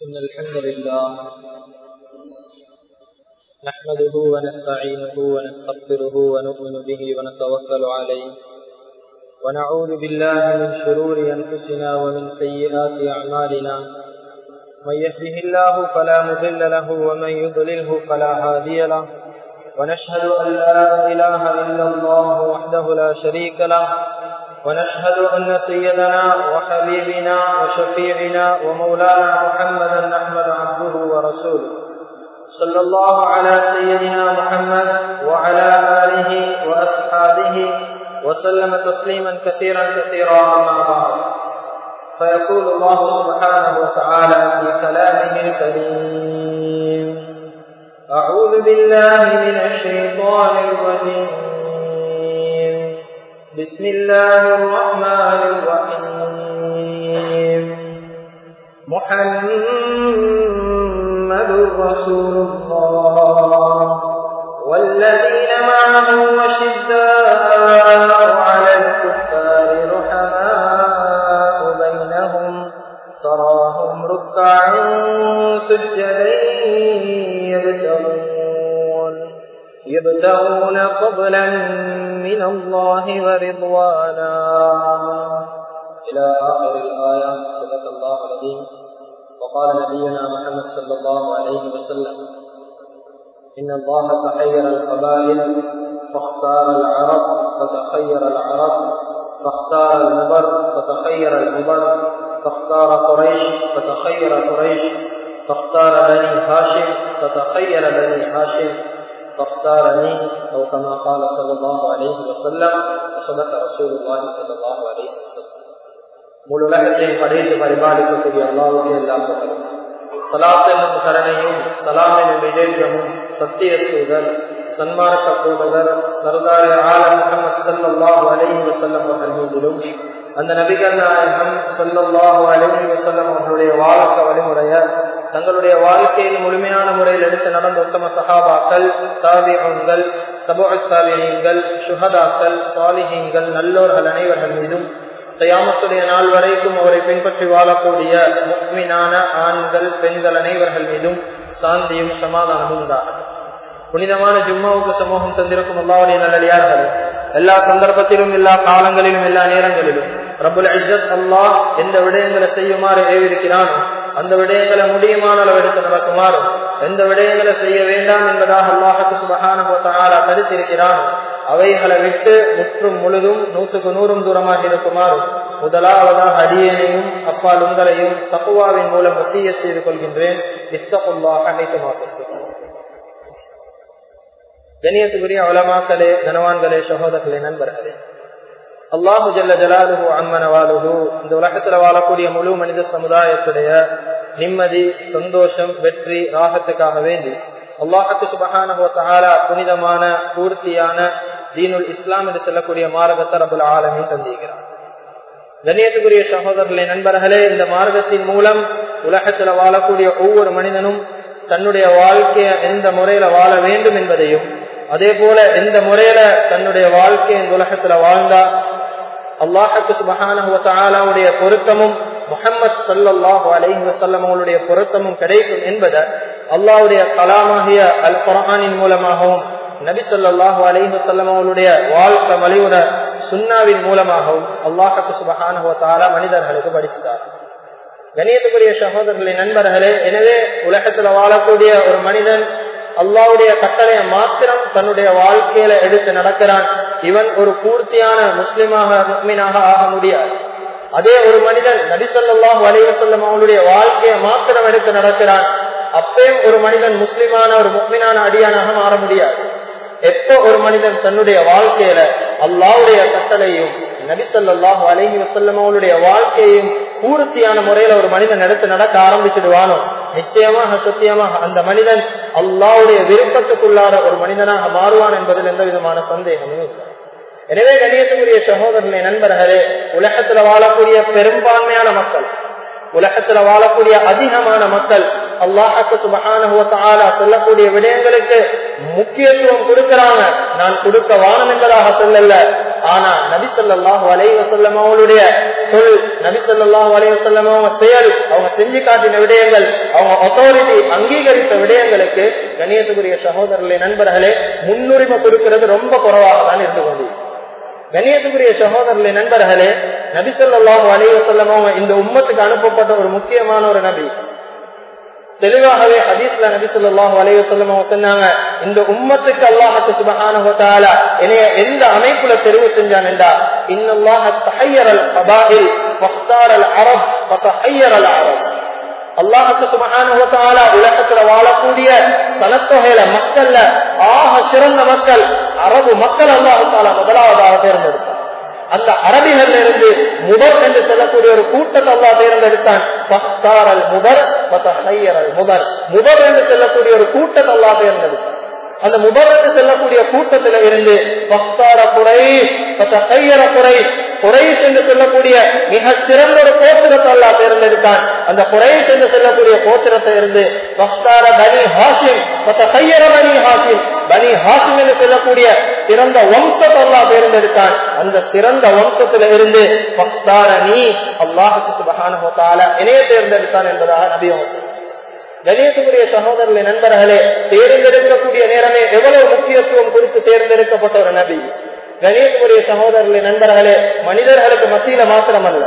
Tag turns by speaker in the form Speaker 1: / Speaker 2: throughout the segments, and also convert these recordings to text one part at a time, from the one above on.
Speaker 1: إن الحمد لله نحمده ونستعينه ونستغفره ونؤمن به ونتوكل عليه ونعوذ بالله من شرور أنفسنا ومن سيئات أعمالنا من يهده الله فلا مضل له ومن يضلله فلا هادي له ونشهد أن لا إله إلا الله وحده لا شريك له ونشهد أن سيدنا وحبيبنا وشفيعنا ومولانا محمدا أحمد عبده ورسوله صلى الله على سيدنا محمد وعلى آله وأصحابه وسلم تسليما كثيرا كثيرا أما بعد فيقول الله سبحانه وتعالى في كلامه الكريم أعوذ بالله من الشيطان الرجيم بسم الله الرحمن الرحيم محمد رسول الله والذين معه وشداء على الكفار رحماء بينهم تراهم ركعا سجدا يبتغون يبتغون فضلا من الله ورضوانا إلى آخر الآية صدق الله العظيم وقال نبينا محمد صلى الله عليه وسلم إن الله تخير القبائل فاختار العرب فتخير العرب فاختار المبر فتخير المبر فاختار قريش فتخير قريش فاختار بني هاشم فتخير بني هاشم فاختارني أو كما قال صلى الله عليه وسلم وصدق رسول الله صلى الله عليه وسلم முழு உலகத்தையும் படைத்து பரிபாலிக்கக்கூடிய அல்லாவுக்கு எல்லா புகழும் சலாத் என்னும் கரணையும் சலாம் என்னும் விஜயமும் சத்திய தூதர் சன்மார்க்க தூதர் சர்தார் ஆலம் முகமது சல்லாஹூ அலஹி வசல்லம் அவர்கள் மீதிலும் அந்த நபிகள் நாயகம் சல்லாஹூ அலஹி வசல்லம் அவர்களுடைய வாழ்க்கை வழிமுறைய தங்களுடைய வாழ்க்கையில் முழுமையான முறையில் எடுத்து நடந்த உத்தம சகாபாக்கள் தாபியங்கள் சபோக தாபியங்கள் சுகதாக்கள் சாலிஹீங்கள் நல்லோர்கள் அனைவர்கள் மீதும் தயாமத்துடைய நாள் வரைக்கும் அவரை பின்பற்றி வாழக்கூடிய முக்மினான ஆண்கள் பெண்கள் அனைவர்கள் மீதும் சாந்தியும் சமாதானமும் உண்டாகும் புனிதமான ஜும்மாவுக்கு சமூகம் தந்திருக்கும் அல்லாவுடைய நல்லடியார்கள் எல்லா சந்தர்ப்பத்திலும் எல்லா காலங்களிலும் எல்லா நேரங்களிலும் ரபுல் இஜத் அல்லாஹ் எந்த விடயங்களை செய்யுமாறு ஏவிருக்கிறானோ அந்த விடயங்களை முடியுமான அளவு எடுத்து நடக்குமாறும் எந்த விடயங்களை செய்ய வேண்டாம் என்பதாக அல்லாஹுக்கு சுபகான கருத்திருக்கிறானோ அவைகளை விட்டு முற்றும் முழுதும் நூற்றுக்கு நூறும் தூரமாக இருக்குமாறும் முதலாவதாக அடியனையும் அப்பால் உங்களையும் தப்புவாவின் மூலம் வசிய செய்து கொள்கின்றேன் இத்தகுல்லாக அனைத்து மாற்றத்தில் கணியத்துக்குரிய அவலமாக்களே கனவான்களே சகோதரர்களே நண்பர்களே அல்லாஹு ஜல்ல ஜலாலுஹு அம்மனவாலுஹு இந்த உலகத்துல வாழக்கூடிய முழு மனித சமுதாயத்துடைய நிம்மதி சந்தோஷம் வெற்றி ராகத்துக்காக வேண்டி அல்லாஹத்து சுபகான புனிதமான பூர்த்தியான தீனுல் இஸ்லாம் என்று சொல்லக்கூடிய மார்க்கத்தை ரபுல் ஆலமின் தந்திருக்கிறார் கண்ணியத்துக்குரிய சகோதரர்களே நண்பர்களே இந்த மார்க்கத்தின் மூலம் உலகத்துல வாழக்கூடிய ஒவ்வொரு மனிதனும் தன்னுடைய வாழ்க்கைய எந்த முறையில வாழ வேண்டும் என்பதையும் அதே போல எந்த முறையில தன்னுடைய வாழ்க்கையை இந்த உலகத்துல வாழ்ந்தா அல்லாஹுக்கு சுபகானுடைய பொருத்தமும் முகமது சல்லாஹு அலைஹி வசல்லம் அவங்களுடைய பொருத்தமும் கிடைக்கும் என்பதை அல்லாவுடைய கலாமாகிய அல் குரானின் மூலமாகவும் நபி சொல்லாஹு அலைஹி வசல்லம் அவங்களுடைய வாழ்க்கை வழிவுட சுன்னாவின் மூலமாகவும் அல்லாஹுக்கு சுபகானுவத்தாலா மனிதர்களுக்கு படித்தார் கணியத்துக்குரிய சகோதரர்களின் நண்பர்களே எனவே உலகத்துல வாழக்கூடிய ஒரு மனிதன் அல்லாவுடைய கட்டளையை மாத்திரம் தன்னுடைய வாழ்க்கையில எடுத்து நடக்கிறான் இவன் ஒரு பூர்த்தியான முஸ்லிமாக முக்மீனாக ஆக முடியாது அதே ஒரு மனிதன் நபிசல்லாஹு அலைவசல்லம் அவனுடைய வாழ்க்கையை மாத்திரம் எடுத்து நடக்கிறான் அப்பயும் ஒரு மனிதன் முஸ்லிமான ஒரு முக்மினான அடியானாக மாற முடியாது எப்போ ஒரு மனிதன் தன்னுடைய வாழ்க்கையில அல்லாவுடைய கட்டளையும் நபிசல்லாஹு அலஹி வசல்லம் அவளுடைய வாழ்க்கையையும் பூர்த்தியான முறையில ஒரு மனிதன் எடுத்து நடக்க ஆரம்பிச்சிடுவானோ நிச்சயமாக சத்தியமாக அந்த மனிதன் அல்லாவுடைய விருப்பத்துக்குள்ளார ஒரு மனிதனாக மாறுவான் என்பதில் எந்த விதமான சந்தேகமும் இல்லை எனவே கணியத்துக்குரிய சகோதரர்களே நண்பர்களே உலகத்துல வாழக்கூடிய பெரும்பான்மையான மக்கள் உலகத்துல வாழக்கூடிய அதிகமான மக்கள் அல்லாஹுக்கு சுபகான சொல்லக்கூடிய விடயங்களுக்கு முக்கியத்துவம் கொடுக்கிறாங்க நான் கொடுக்க வானம் என்பதாக சொல்லல ஆனா நபிசல்லாஹு அலைவசல்லம் அவங்களுடைய சொல் நபிசல்லாஹு அலைவசல்லம் அவங்க செயல் அவங்க செஞ்சு காட்டின விடயங்கள் அவங்க அத்தாரிட்டி அங்கீகரித்த விடயங்களுக்கு கணியத்துக்குரிய சகோதரர்களே நண்பர்களே முன்னுரிமை கொடுக்கிறது ரொம்ப குறைவாக தான் இருந்து கொண்டு கணியத்துக்குரிய சகோதரர்களே நண்பர்களே நபிசல்லாஹு அலைவசல்லம் அவங்க இந்த உம்மத்துக்கு அனுப்பப்பட்ட ஒரு முக்கியமான ஒரு நபி தெளிவாகவே ஹதீஸ்ல நபி சொல்லாஹு அலைய சொல்லம் சொன்னாங்க இந்த உம்மத்துக்கு அல்லாஹத்து சுபஹான என்னைய எந்த அமைப்புல தெரிவு செஞ்சான் என்றா இன்னல்லாஹ தஹையரல் கபாயில் ஃபக்தாரல் அரப் ஃபதஹையரல் அரப் அல்லாஹத்து சுபஹான உலகத்துல வாழக்கூடிய சனத்தொகையில மக்கள்ல ஆக சிறந்த மக்கள் அரபு மக்கள் அல்லாஹு தாலா முதலாவதாக தேர்ந்தெடுத்தார் அந்த அரபிகள்ல இருந்து முபர் என்று சொல்லக்கூடிய ஒரு கூட்டத்தை அல்லா தேர்ந்தெடுத்தான் பக்தாரல் முபர் முபர் முபர் என்று சொல்லக்கூடிய ஒரு கூட்டத்தை அல்லா தேர்ந்தெடுத்தான் அந்த முபர் என்று சொல்லக்கூடிய கூட்டத்தில இருந்து பக்தார குறைஷ் கையர குறைஷ் குறைஷ் என்று சொல்லக்கூடிய மிக சிறந்த ஒரு கோத்திரத்தை அல்லா தேர்ந்தெடுத்தான் அந்த குறைஷ் என்று சொல்லக்கூடிய கோத்திரத்தை இருந்து பக்தார பனி ஹாசிம் கையர பனி ஹாசிம் பனி ஹாசிம் என்று சொல்லக்கூடிய சிறந்த வம்சத்தை அல்லா தேர்ந்தெடுத்தான் அந்த சிறந்த வம்சத்தில இருந்து பக்தார நீ அல்லாஹுக்கு சுபகான இணைய தேர்ந்தெடுத்தான் என்பதாக நபி கணியத்துக்குரிய சகோதரர்களே நண்பர்களே தேர்ந்தெடுக்கக்கூடிய நேரமே எவ்வளவு முக்கியத்துவம் குறித்து தேர்ந்தெடுக்கப்பட்ட ஒரு நபி கணியத்துக்குரிய சகோதரர்களே நண்பர்களே மனிதர்களுக்கு மத்தியில மாத்திரமல்ல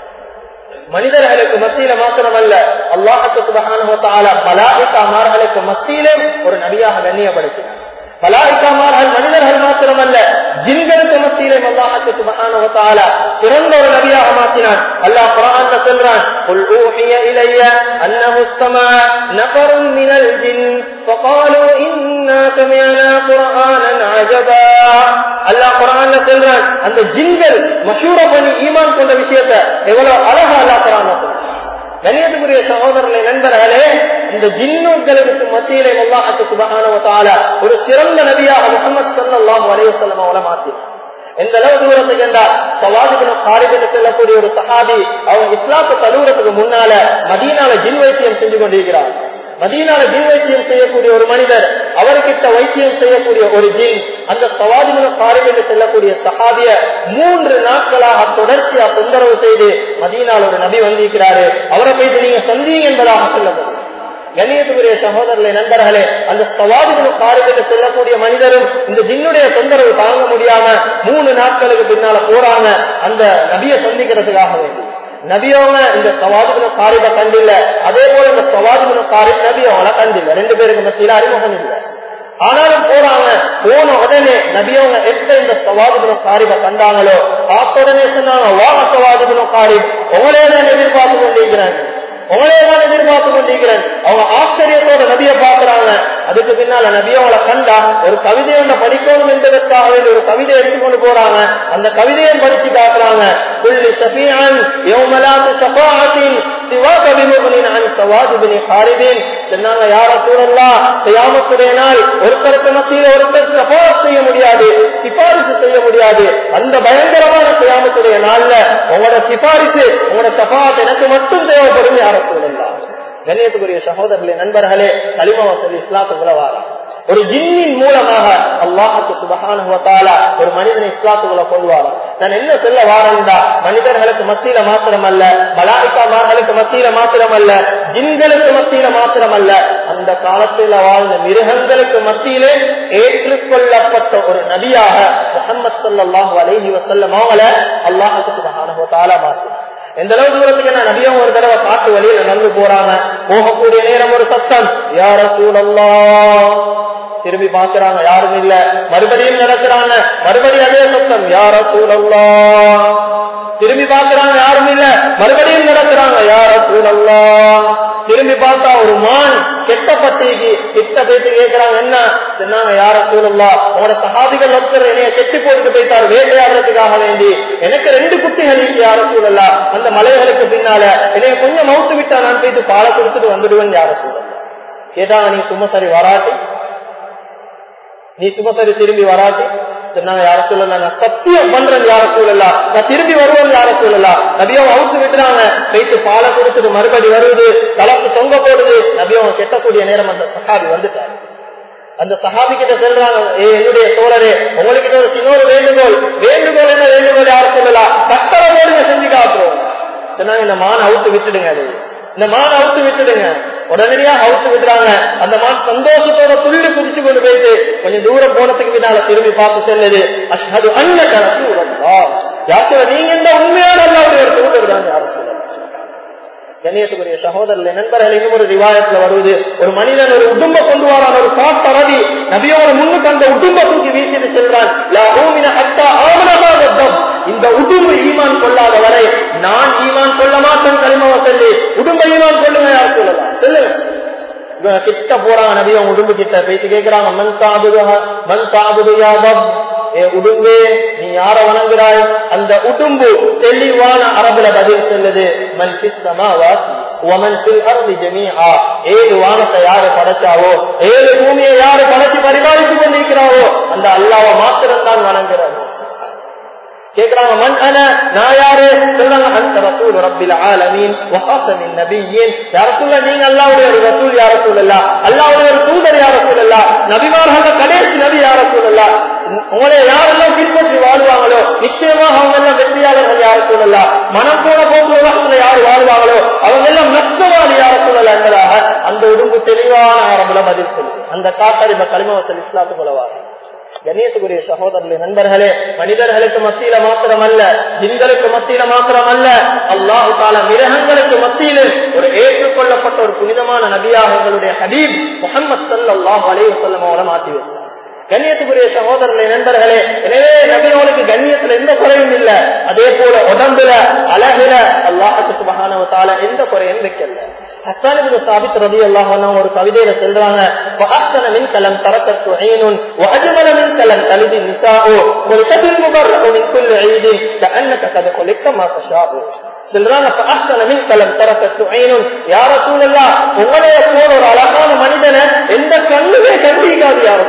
Speaker 1: மனிதர்களுக்கு மத்தியில மாத்திரமல்ல அல்லாஹத்து சுபகான மலாய்க்காமார்களுக்கு மத்தியிலே ஒரு நபியாக கண்ணியப்படுத்தினார் மலாய்க்காமார்கள் மனிதர்கள் மாத்திரமல்ல ஜின்களுக்கு மத்தியிலே அல்லாஹத்து சுபகான சிறந்த ஒரு நபியாக மாற்றினான் அல்லாஹ் குரான் சொல்றான் قل أوحي إلي أنه استمع نفر من الجن فقالوا إنا سمعنا قرآنا عجبا அல்லாஹ் குரான் சொல்றான் அந்த ஜின்கள் மஷூர பண்ணி ஈமான் கொண்ட விஷயத்த எவ்வளவு அழகா அல்லாஹ் குரான் சொல்றான் கணியத்துக்குரிய சகோதரர்களை நண்பர்களே இந்த ஜின்னுகளுக்கு மத்தியிலே அல்லாஹத்து சுபகான ஒரு சிறந்த நபியாக முகமது சல்லாஹு அலைவசல்லம் அவளை மாற்றினார் எந்த அளவு தூரத்துக்கு என்றால் சவாதிபின் காரிபின் செல்லக்கூடிய ஒரு சஹாபி அவங்க இஸ்லாத்து தழுவுறதுக்கு முன்னால மதீனால ஜின் வைத்தியம் செஞ்சு கொண்டிருக்கிறார் மதீனால ஜின் வைத்தியம் செய்யக்கூடிய ஒரு மனிதர் அவர்கிட்ட வைத்தியம் செய்யக்கூடிய ஒரு ஜின் அந்த சவாதிமுன காரிபின் செல்லக்கூடிய சஹாபிய மூன்று நாட்களாக தொடர்ச்சியா தொந்தரவு செய்து மதீனால ஒரு நபி வந்திருக்கிறாரு அவரை போயிட்டு நீங்க சந்தீங்க என்பதாக சொல்லப்படும் கணியத்துக்குரிய சகோதரர்களை நண்பர்களே அந்த சவாதிகளும் காரியத்தை செல்லக்கூடிய மனிதரும் இந்த ஜின்னுடைய தொந்தரவு தாங்க முடியாம மூணு நாட்களுக்கு பின்னால போறாங்க அந்த நபியை சந்திக்கிறதுக்காக வேண்டி நபியவங்க இந்த சவாதிபுன காரிப கண்டில்ல அதே போல இந்த சவாதிபுன காரிப் நபி அவங்கள கண்டில்ல ரெண்டு பேருக்கு மத்தியில அறிமுகம் இல்லை ஆனாலும் போறாங்க போன உடனே நபியவங்க எப்ப இந்த சவாதிபுன காரிப கண்டாங்களோ பார்த்த உடனே சொன்னாங்க வாக சவாதிபுன காரிப் உங்களே தான் எதிர்பார்த்து கொண்டிருக்கிறாங்க உங்களே தான் எதிர்பார்த்து கொண்டிருக்கிறேன் அவங்க ஆச்சரியத்தோட நபிய பாக்குறாங்க அதுக்கு பின்னால நபிய அவளை கண்டா ஒரு கவிதை ஒண்ண படிக்கணும் என்பதற்காக வேண்டிய ஒரு கவிதை எடுத்துக்கொண்டு போறாங்க அந்த கவிதையை படிச்சு காக்குறாங்க புள்ளி சபியான் யோமலாத்து சபாத்தின் சிவா கவிமுகனின் அன் சவாதிபினி காரிபின் சொன்னாங்க யார சூழல்லா செய்யாமத்துடைய நாள் ஒருத்தருக்கு மத்தியில ஒருத்தர் சபாத் செய்ய முடியாது சிபாரிசு செய்ய முடியாது அந்த பயங்கரமான செய்யாமத்துடைய நாள்ல உங்களோட சிபாரிசு உங்களோட சபாத் எனக்கு மட்டும் தேவைப்படும் யார சூழல்லா கண்ணியத்துக்குரிய சகோதரர்களே நண்பர்களே கலிமா வசதி இஸ்லாத்துக்குள்ள வாரா ஒரு ஜின்னின் மூலமாக அல்லாஹுக்கு சுபகான ஒரு மனிதனை இஸ்லாத்துக்குள்ள கொண்டு வாரா நான் என்ன சொல்ல வாரேன்டா மனிதர்களுக்கு மத்தியில மாத்திரமல்ல மலாய்க்காமார்களுக்கு மத்தியில மாத்திரமல்ல ஜின்களுக்கு மத்தியில மாத்திரமல்ல அந்த காலத்தில் வாழ்ந்த மிருகங்களுக்கு மத்தியிலே ஏற்றுக்கொள்ளப்பட்ட ஒரு நபியாக முகமது சல்லாஹு அலைஹி வசல்லம் அவங்கள அல்லாஹுக்கு சுபகான மாற்றினார் எந்த அளவு தூரத்துக்கு என்ன நபியும் ஒரு தடவை காட்டு வழியில நடந்து போறாங்க போகக்கூடிய நேரம் ஒரு சத்தம் யார சூழல்லா திரும்பி பாக்குறாங்க யாரும் இல்ல மறுபடியும் நடக்கிறாங்க மறுபடியும் அதே சத்தம் யார சூழல்லா திரும்பி பாக்குறாங்க யாரும் இல்ல மறுபடியும் நடக்கிறாங்க யார சூழல்லா திரும்பி பார்த்தா ஒரு மான் கெட்ட பட்டிக்கு கிட்ட போயிட்டு கேட்கிறாங்க என்ன சொன்னாங்க யார சூழல்லா உங்களோட சகாதிகள் ஒருத்தர் என்னைய கெட்டி போட்டு போயிட்டார் வேட்டையாடுறதுக்காக வேண்டி எனக்கு ரெண்டு குட்டிகள் இருக்கு யார சூழல்லா அந்த மலைகளுக்கு பின்னால என்னைய கொஞ்சம் மவுத்து விட்டா நான் போயிட்டு பாலை கொடுத்துட்டு வந்துடுவேன் யார சூழல்லா கேட்டாங்க நீ சும்மா சரி வராட்டி நீ சும்மா சரி திரும்பி வராட்டி சொன்னாங்க யார சொல்லல நான் சத்தியம் பண்றேன் யார சூழலா நான் திரும்பி வருவேன் யார சூழலா நபியம் அவுத்து விட்டுறாங்க போயிட்டு பாலை கொடுத்துட்டு மறுபடி வருது கலப்பு தொங்க போடுது நபியம் கெட்டக்கூடிய நேரம் அந்த சகாபி வந்துட்டாரு அந்த சஹாபி கிட்ட சொல்றாங்க ஏ என்னுடைய தோழரே உங்களுக்கு ஒரு சின்னொரு வேண்டுகோள் வேண்டுகோள் என்ன வேண்டுகோள் யாரும் சொல்லலாம் சக்கரவோடு செஞ்சு காட்டுறோம் சொன்னாங்க இந்த மான் அவுத்து விட்டுடுங்க அது இந்த மான் அவுத்து விட்டுடுங்க உடனடியா அவுத்து விடுறாங்க அந்த மான் சந்தோஷத்தோட துள்ளி குதிச்சு கொண்டு போயிட்டு கொஞ்சம் தூரம் போனதுக்கு பின்னால திரும்பி பார்த்து செல்லுது அஷ்ஹது அன்ன கணக்கு யாத்திர நீங்க இந்த உண்மையான அல்லாவுடைய ஒரு தூதர் தான் யாரும் சொல்லலாம் கண்ணியத்துக்குரிய சகோதரர்கள் நண்பர்கள் இன்னும் ஒரு ரிவாயத்துல வருவது ஒரு மனிதன் ஒரு உடும்ப கொண்டு வரான் ஒரு காட்டரவி நபியோட முன்னுக்கு அந்த உடும்ப தூக்கி வீசிட்டு செல்றான் இந்த உடும்பு ஈமான் கொள்ளாத வரை நான் ஈமான் கொள்ள மாட்டேன் கலிமாவ சொல்லி உடும்ப ஈமான் கொள்ளுங்க யார் சொல்லலாம் சொல்லுங்க இவங்க கிட்ட போறாங்க நபி அவங்க உடும்பு கிட்ட பேசி கேட்கிறாங்க மண் தாபுது மண் தாபுது யாதம் ஏ உடும்பே நீ யார வணங்குறாய் அந்த உடும்பு தெளிவான அரபுல பதில் சொல்லுது மன் கிஸ்தமாவாசி ஏழு வானத்தை யாரு படைச்சாவோ ஏழு பூமியை யாரு படைச்சு பரிபாலித்துக் கொண்டிருக்கிறாவோ அந்த அல்லாவை மாத்திரம் தான் வணங்குறாங்க கேக்குறாங்க மண் அன நான் யாரு சொல்றாங்க அந்த ரசூல் ரப்பில் ஆலமீன் வஹாசமின் நபியின் யார சொல்ல நீங்க அல்லாவுடைய ஒரு ரசூல் யார சொல்லலா அல்லாவுடைய ஒரு தூதர் யார சொல்லலா நபிமார்கள் கடைசி நபி யார சொல்லலா உங்களை யாரெல்லாம் பின்பற்றி வாழ்வாங்களோ நிச்சயமாக அவங்க எல்லாம் வெற்றியாளர்கள் யார சொல்லலாம் மனம் போன போக்கு உலகத்துல யார் வாழ்வாங்களோ அவங்க எல்லாம் நஷ்டவாளி யார சொல்லல என்பதாக அந்த உடும்பு தெளிவான ஆரம்பல பதில் சொல்லு அந்த காட்டறிம கலிமவசல் இஸ்லாத்து கொலவாங்க கண்ணியத்துக்குரிய சகோதரர்களே நண்பர்களே மனிதர்களுக்கு மத்தியில மாத்திரம் அல்ல ஜின்களுக்கு மத்தியில மாத்திரம் அல்ல அல்லாஹு கால மிருகங்களுக்கு மத்தியில ஒரு ஏற்றுக்கொள்ளப்பட்ட ஒரு புனிதமான நபியாக எங்களுடைய ஹபீப் முகமது சல்லாஹ் அலைய சொல்லம் அவரை மாற்றி வச்சார் கண்ணியத்துக்குரிய சகோதரர்களே நண்பர்களே எனவே நபியோனுக்கு கண்ணியத்துல எந்த குறையும் இல்ல அதே போல உடம்புல அழகுல அல்லாஹுக்கு சுபகானவத்தால எந்த குறையும் வைக்கல ஹசானிபுக்கு சாபித் ரதி அல்லாஹ் ஒரு கவிதையில சொல்றாங்க وأحسن منك لم تركت عين وأجمل منك لم تلد النساء ولقد المبرأ من كل عيد كأنك قد خلقت ما تشاء சொல்றாங்க فأحسن منك لم تركت عين يا رسول الله உங்களைய போல ஒரு அழகான மனிதனை எந்த கண்ணுமே கண்டிக்காது யார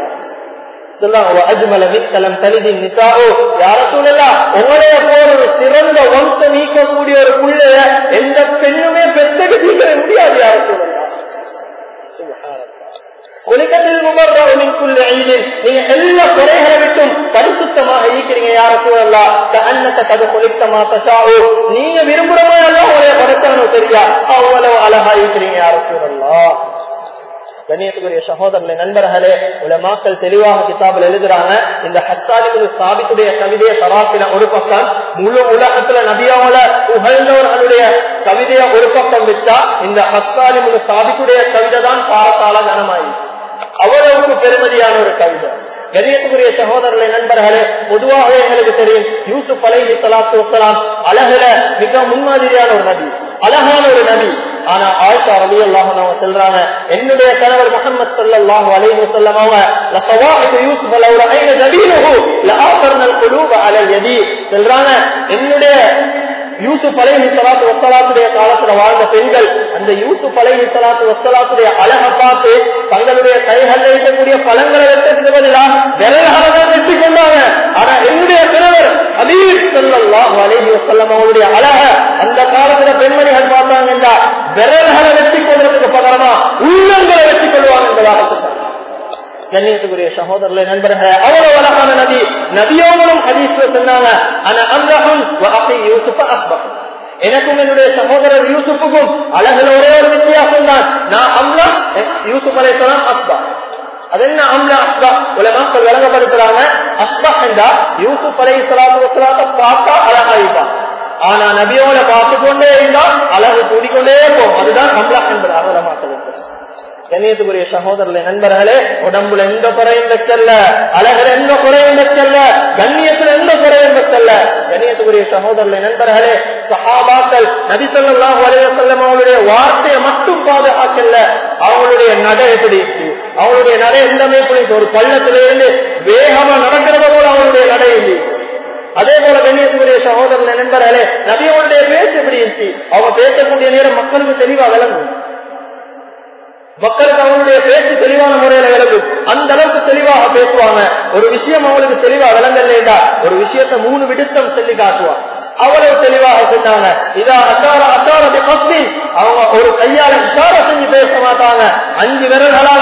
Speaker 1: உங்களைய போல ஒரு சிறந்த வம்சம் நீக்கக்கூடிய ஒரு பிள்ளைய எந்த பெண்ணுமே பெற்றெடுக்க முடியாது யார சொல்லலாம் ஒலிக்கத்தில் முகர்றவனுக்குள்ள நீங்க எல்லா குறைகளை விட்டும் பரிசுத்தமாக ஈக்கிறீங்க யார சூழல்லா அன்னத்தை கதை கொலித்தமா தசாவோ நீங்க விரும்புறமா எல்லாம் உடைய படைச்சானோ தெரியா அவ்வளவு அழகா ஈக்கிறீங்க யார சூழல்லா கண்ணியத்துக்குரிய சகோதரர்களே நண்பர்களே உலமாக்கள் தெளிவாக கிதாபில் எழுதுறாங்க இந்த ஹஸ்தாலிபுல் சாபித்துடைய கவிதையை தராசில ஒரு பக்கம் முழு உலகத்துல நபியாவல புகழ்ந்தவர்களுடைய கவிதைய ஒரு பக்கம் வச்சா இந்த ஹஸ்தாலிபுல் சாபித்துடைய கவிதை தான் பாரத்தால கனமாயி அவ்வளவுக்கு பெருமதியான ஒரு கவிதை கண்ணியத்துக்குரிய சகோதரர்களை நண்பர்களே பொதுவாக எங்களுக்கு தெரியும் யூசுப் அலை சலாத்து வசலாம் அழகுல மிக முன்மாதிரியான ஒரு நபி அழகான ஒரு நபி ஆனா ஆயிஷா ரவி அல்லாஹ் சொல்றாங்க என்னுடைய கணவர் முகமது சல்லாஹு அலைஹி வஸல்லம் அவங்க லசவாஹு யூசுப் லவ் ரஐன ஜபீனஹு லஆஃபர்னல் குலூப அலல் யதி சொல்றாங்க என்னுடைய யூசுப் அலைஹி ஸலாத்து வஸ்ஸலாத்துடைய காலத்துல வாழ்ந்த பெண்கள் அந்த யூசுப் அலைஹி ஸலாத்து வஸ்ஸலாத்துடைய அழகை பார்த்து தங்களுடைய கைகளில் இருக்கக்கூடிய பழங்களை வெட்டதுக்கு பதிலாக விரல்களை தான் வெட்டி கொண்டாங்க ஆனா என்னுடைய கணவர் ஹபீப் ஸல்லல்லாஹு அலைஹி வஸல்லம் அவருடைய அழக அந்த காலத்துல பெண்மணிகள் பார்த்தாங்க என்றா விரல்களை வெட்டி கொள்றதுக்கு பகரமா உள்ளங்களை வெட்டி கொள்வாங்க என்பதாக சொன்னாங்க கண்ணியத்துக்குரிய சகோதரர்களே நண்பர்களே அவ்வளவு அழகான நதி நதியோங்களும் ஹதீஸ்ல சொன்னாங்க ஆனா அந்தகம் யூசுப் அக்பர் எனக்கும் என்னுடைய சகோதரர் யூசுப்புக்கும் அழகுல ஒரே ஒரு வித்தியாசம் தான் நான் அம்லா யூசுப் அலைசலாம் அஸ்பா அது என்ன அம்லா அஸ்பா உலமாக்கள் விளங்கப்படுத்துறாங்க அஸ்பா என்றா யூசுப் அலை சலாத்து வசலாத்த பார்த்தா அழகாயிப்பான் ஆனா நபியோட பார்த்து கொண்டே இருந்தால் அழகு கூடிக்கொண்டே போகும் அதுதான் அம்லா என்பதாக உலமாக்கள் கண்ணியத்துக்குரிய சகோதரர்களே நண்பர்களே உடம்புல எந்த குறையும் வைக்கல அழகுல எந்த குறையும் வைக்கல கண்ணியத்துல எந்த குறையும் வைக்கல கண்ணியத்துக்குரிய சகோதரர்களே நண்பர்களே சஹாபாக்கள் நபி சொல்லாஹ் வலைய செல்லம் அவங்களுடைய வார்த்தையை மட்டும் பாதுகாக்கல அவங்களுடைய நடை எப்படி அவங்களுடைய நடை எந்தமே பிடிக்கும் ஒரு பள்ளத்தில இருந்து வேகமா நடக்கிறத போல அவங்களுடைய நடை இல்லை அதே போல கண்ணியத்துக்குரிய சகோதரன் நண்பர்களே நபியோடைய பேச்சு எப்படி இருந்துச்சு அவங்க பேசக்கூடிய நேரம் மக்களுக்கு தெளிவா விளங்கும் மக்களுக்கு அவங்களுடைய பேச்சு தெளிவான முறையில விளங்கும் அந்த அளவுக்கு தெளிவாக பேசுவாங்க ஒரு விஷயம் அவங்களுக்கு தெளிவா விளங்கலேடா ஒரு விஷயத்த மூணு விடுத்தம் சொல்லி காட்டுவாங்க அவ்வளவு தெளிவாக சொன்னாங்க இதா அசார அசார பஸ்தி அவங்க ஒரு கையால இஷார செஞ்சு பேச மாட்டாங்க அஞ்சு விரல்களால காட்டி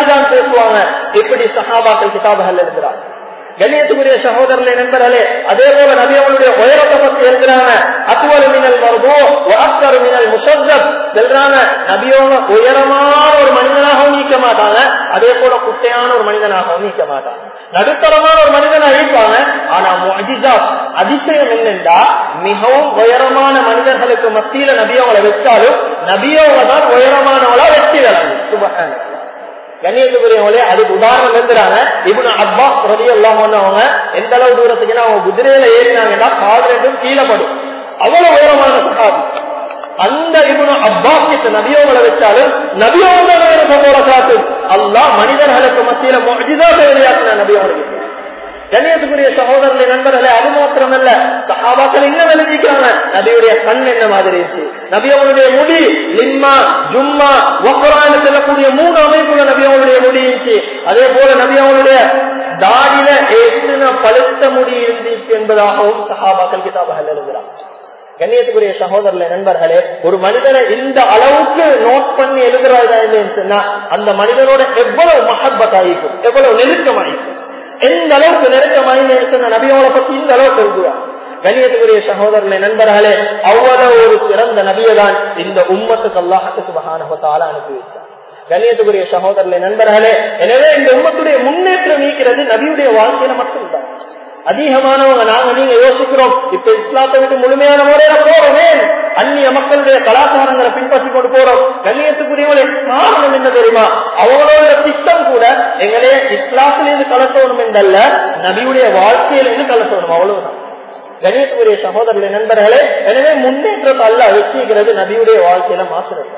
Speaker 1: மாதிரிதான் பேசுவாங்க இப்படி சஹாபாக்கள் கிதாபுகள் எழுதுறாங்க கண்ணியத்துக்குரிய சகோதரர்களே நண்பர்களே அதே போல நபி அவங்களுடைய உயரத்தை பத்தி எழுதுறாங்க அத்துவல் மினல் மருபோ அக்கர் மினல் முசத்தப் செல்றாங்க நபியோக உயரமான ஒரு மனிதனாகவும் நீக்க மாட்டாங்க அதே போல குட்டையான ஒரு மனிதனாகவும் நீக்க மாட்டாங்க நடுத்தரமான ஒரு மனிதனா இருப்பாங்க ஆனா முஜிதா அதிசயம் என்னென்றா மிகவும் உயரமான மனிதர்களுக்கு மத்தியில நபியவங்களை வச்சாலும் நபியவங்க தான் உயரமானவளா வெற்றி விளங்கும் சுபகான கண்ணியத்துக்குரியவங்களே அதுக்கு உதாரணம் எழுதுறாங்க இவனு அப்பா ரவி எல்லாம் அவங்க எந்த அளவு தூரத்துக்குன்னா அவங்க குதிரையில ஏறினாங்கன்னா கால் ரெண்டும் கீழே படும் அவ்வளவு உயரமான சகாபி அந்த இவனு அப்பா கிட்ட நபியோங்களை வச்சாலும் நபியோங்க போல காட்டும் அல்லா மனிதர்களுக்கு மத்தியில மொழிதா தேவையாக்கின நபியோங்களுக்கு கண்ணியத்துக்குரிய சகோதரர்களை நண்பர்களே அது மாத்திரமல்ல சகாபாக்கள் இன்னும் எழுதிக்கிறாங்க நபியுடைய கண் என்ன மாதிரி இருந்துச்சு நபியவனுடைய முடி லிம்மா ஜும்மா ஒக்கரான்னு சொல்லக்கூடிய மூணு அமைப்புல நபியவனுடைய முடி இருந்துச்சு அதே போல நபியவனுடைய தாடியில எத்தனை பழுத்த முடி இருந்துச்சு என்பதாகவும் சகாபாக்கள் கிதாபர்கள் எழுதுகிறார் கண்ணியத்துக்குரிய சகோதரர்களே நண்பர்களே ஒரு மனிதனை இந்த அளவுக்கு நோட் பண்ணி எழுதுறதா இல்லைன்னு சொன்னா அந்த மனிதனோட எவ்வளவு மகப்பத்தாயிருக்கும் எவ்வளவு நெருக்கமாயிருக்கும் எந்த அளவுக்கு நெருக்கமாய் சொன்ன நபியோட பத்தி இந்த அளவுக்கு எழுதுவார் கண்ணியத்துக்குரிய சகோதரர்களே நண்பர்களே அவ்வளவு ஒரு சிறந்த நபியதான் இந்த உம்மத்துக்கு அல்லாஹத்து சுபகானகத்தால அனுப்பி வச்சார் கண்ணியத்துக்குரிய சகோதரர்களே நண்பர்களே எனவே இந்த உம்மத்துடைய முன்னேற்றம் நீக்கிறது நபியுடைய வாழ்க்கையில மட்டும்தான் அதிகமானவங்க நாங்க நீங்க யோசிக்கிறோம் இப்ப இஸ்லாத்தை விட்டு முழுமையான முறையில போறோமே அந்நிய மக்களுடைய கலாச்சாரங்களை பின்பற்றி கொண்டு போறோம் கண்ணியத்துக்குரியவங்களே காரணம் என்ன தெரியுமா அவங்களோட திட்டம் கூட எங்களே இஸ்லாத்திலிருந்து கலட்டணும் என்றல்ல நபியுடைய வாழ்க்கையிலிருந்து கலட்டணும் அவ்வளவுதான் கணேசுக்குரிய சகோதரர்களை நண்பர்களே எனவே முன்னேற்றத்தை அல்ல வச்சுக்கிறது நபியுடைய வாழ்க்கையில மாற்றம்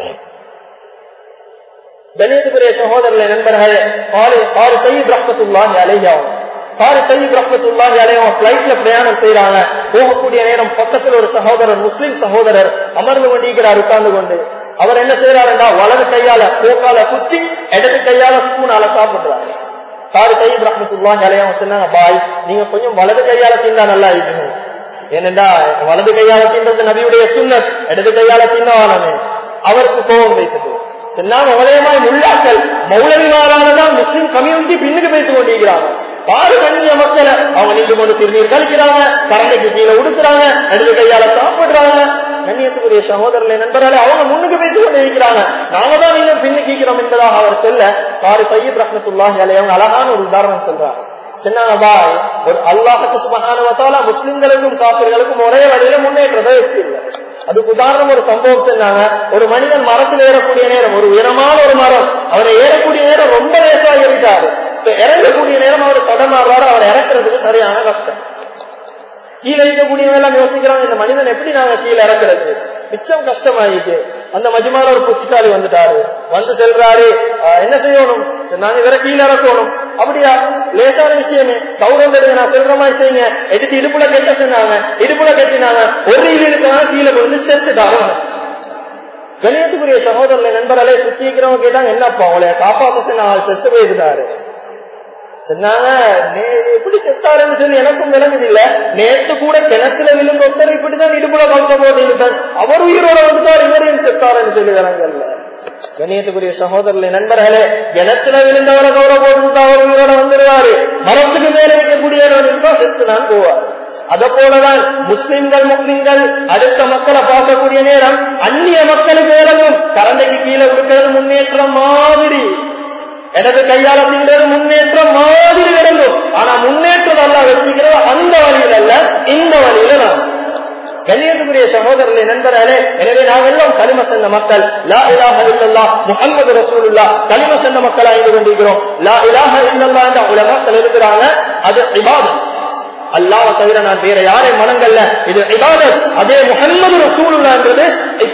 Speaker 1: கணேசுக்குரிய சகோதரர்களை நண்பர்களே காலை காலை தையீப் ரஹ்மத்துல்லாஹி அலையாவும் காரு தையீப் ரஹ்மத்துல்லாஹி அலையாவும் பிளைட்ல பிரயாணம் செய்யறாங்க போகக்கூடிய நேரம் பக்கத்தில் ஒரு சகோதரர் முஸ்லிம் சகோதரர் அமர்ந்து கொண்டிருக்கிறார் உட்கார்ந்து கொண்டு அவர் என்ன செய்யறாருண்டா வலது கையால போக்கால குத்தி இடது கையால ஸ்பூனால சாப்பிடுறாரு காரு தையீப் ரஹ்மத்துல்லாஹி அலையாவும் சொன்னாங்க பாய் நீங்க கொஞ்சம் வலது கையால தீண்டா நல்லா இருக்கணும் ஏனென்றா வலது கையால தீண்டது நபியுடைய சுண்ணத் இடது கையால தீண்டாவானமே அவருக்கு கோபம் வைத்தது சொன்னாங்க வளையமாய் முள்ளாக்கள் மௌலவிமாரானதான் முஸ்லிம் கம்யூனிட்டி பின்னுக்கு பேசிக் கொண்டிருக்கிறாங்க பாரு கண்ணிய மக்களை அவங்க நின்று கொண்டு சிறுநீர் கழிக்கிறாங்க கரண்டைக்கு கீழே உடுக்குறாங்க இடது கையால சாப்பிடுறாங்க கண்ணியத்துக்குரிய சகோதரர்களை நண்பர்களே அவங்க முன்னுக்கு பேசிக் கொண்டு இருக்கிறாங்க நாங்க தான் இன்னும் பின்னுக்கு இருக்கிறோம் என்பதாக அவர் சொல்ல பாரு சையீப் ரஹமத்துல்லாஹி அலை அவங்க அழகான ஒரு உதாரணம் சொல்றாங்க சொன்னாங்க பாய் ஒரு அல்லாஹுக்கு சுபகானவத்தால முஸ்லிம்களுக்கும் காப்பிர்களுக்கும் ஒரே வழியில முன்னேற்றத்தை வச்சு இல்லை அதுக்கு உதாரணம் ஒரு சம்பவம் சொன்னாங்க ஒரு மனிதன் மரத்தில் ஏறக்கூடிய நேரம் ஒரு உயரமான ஒரு மரம் அவரை ஏறக்கூடிய நேரம் ரொம்ப லேசா ஏறிட்டாரு இப்ப இறங்கக்கூடிய நேரம் அவர் தடமாறுறாரு அவர் இறக்குறதுக்கு சரியான கஷ்டம் கீழே இருக்கக்கூடியவங்க எல்லாம் யோசிக்கிறாங்க இந்த மனிதன் எப்படி நாங்க கீழே இறக்குறது மிச்சம் கஷ்டமாயிட்டு அந்த மஜிமான ஒரு புத்திசாலி வந்துட்டாரு வந்து செல்றாரு என்ன செய்யணும் நாங்க இவரை கீழே இறக்கணும் அப்படியா லேசான விஷயமே கௌரவம் தெரியுது நான் சொல்ற மாதிரி செய்யுங்க எடுத்து இடுப்புல கெட்ட சொன்னாங்க இடுப்புல கட்டினாங்க ஒரு இது இருக்காங்க கீழே வந்து செத்துட்டாரு கணியத்துக்குரிய சகோதரர்களை நண்பர்களே சுத்திக்கிறவங்க கேட்டாங்க என்னப்பா அவளைய காப்பாத்த நான் செத்து போயிருந்தாரு சொன்னாங்க எப்படி செத்தாருன்னு சொல்லி எனக்கும் விளங்குது இல்ல நேற்று கூட கிணத்துல விழுந்த ஒருத்தர் இப்படிதான் இடுப்புல பார்க்க போது அவர் உயிரோட வந்துட்டார் இவரையும் செத்தாருன்னு சொல்லி விளங்கல்ல கணியத்துக்குரிய சகோதரர்களை நண்பர்களே கிணத்துல விழுந்தவரை கௌரவ போட்டு அவர் உயிரோட வந்துடுவாரு மரத்துக்கு மேல இருக்கக்கூடியவர் இருந்தா செத்து நான் போவார் அத போலதான் முஸ்லிம்கள் முஸ்லிம்கள் அடுத்த மக்களை பார்க்கக்கூடிய நேரம் அந்நிய மக்களுக்கு இறங்கும் கரண்டைக்கு கீழே கொடுக்கிறது முன்னேற்றம் மாதிரி எனது கையால தின்றது முன்னேற்றம் மாதிரி இறங்கும் ஆனா முன்னேற்றம் நல்லா வச்சுக்கிறது அந்த வழியில் அல்ல இந்த வழியில நான் கண்ணியத்துக்குரிய சகோதரர்களை நண்பர்களே எனவே நாம் எல்லாம் களிம சென்ற மக்கள் லா இலாஹ இல்லல்லா முகமது ரசூலுல்லா களிம சென்ற மக்கள் ஆய்ந்து கொண்டிருக்கிறோம் லா இலாஹ இல்லல்லா என்ற உலகத்தில் இருக்கிறாங்க அது இபாதத் அல்லாவை தவிர நான் வேற யாரை மனங்கள்ல இது இபாதத் அதே முகமது ரசூலுல்லான்றது